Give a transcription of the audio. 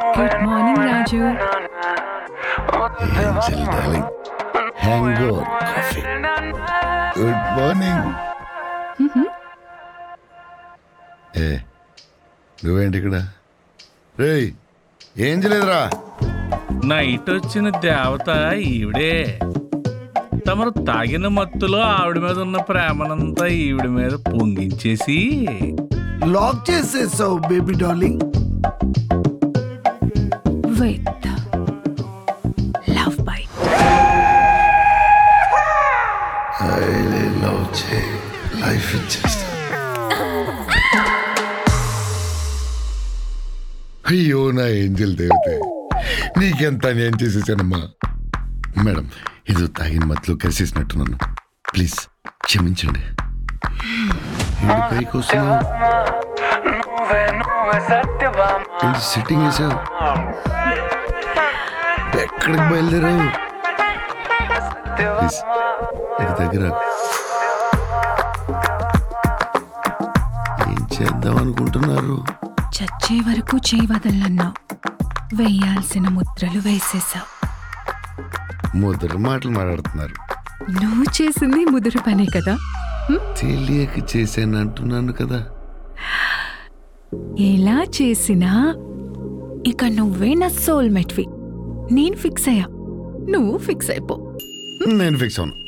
good morning Raju angel darling hangover coffee good morning ఏ నువ్వేంటి ఇక్కడ రేయ్ ఏం చేయలేదురా నైట్ వచ్చిన దేవత ఈవిడే తమరు తాగిన మత్తులో ఆవిడ మీద ఉన్న ప్రేమనంతా ఈవిడ మీద పొంగించేసి లాక్ చేసేసావు baby darling with love bite love చేయి లైఫ్ ఇచ్చేస్తా అయ్యో నా ఏంజల్ దేవతే నీకెంత నేను చేసేసానమ్మా మేడం ఇది తాగిన మత్తులో కలిసేసినట్టున్నాను ప్లీజ్ క్షమించండి ఏంటి పైకి వస్తున్నావు ఏంటి సిట్టింగ్ వేసావు ఎక్కడికి బయలుదేరావు ప్లీజ్ ఇటు దగ్గర ఏం చేద్దాం అనుకుంటున్నారు చచ్చే వరకు చేయి వదలన్నావు వేయాల్సిన ముద్రలు వేసేసావు ముద్ర మాటలు మాట్లాడుతున్నారు నువ్వు చేసింది ముదురు పనే కదా తెలియక చేశాను అంటున్నాను కదా ఎలా చేసినా ఇక నువ్వే నా సోల్మేట్వి నేను ఫిక్స్ అయ్యా నువ్వు ఫిక్స్ అయిపో నేను ఫిక్స్ అవును